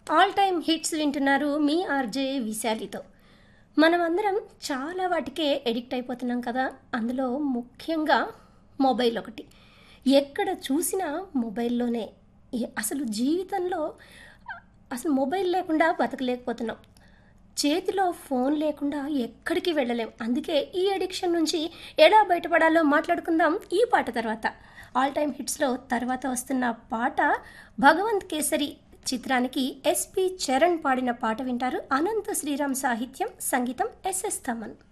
all time hits వింటున్నారు మీ RJ విశాలితో మనమందరం చాలా వాటికే ఎడిక్ట్ అయిపోతున్నాం కదా అందులో ముఖ్యంగా మొబైల్ ఒకటి ఎక్కడ చూసినా మొబైల్లోనే ఏ- అసలు జీవితంలో అసలు మొబైల్ లేకుండా బతకలేకపోతున్నాం చేతిలో ఫోన్ లేకుండా ఎక్కడికి వెళ్ళలేం అందుకే ఈ అడిక్షన్ నుంచి ఎలా బయటపడాలో మాట్లాడుకుందాం ఈ పాట తర్వాత ఆల్ టైమ్ హిట్స్లో తర్వాత వస్తున్న పాట భగవంత్ కేసరి చిత్రానికి ఎస్పి చరణ్ పాడిన పాట వింటారు అనంత శ్రీరామ్ సాహిత్యం సంగీతం ఎస్ఎస్ తమన్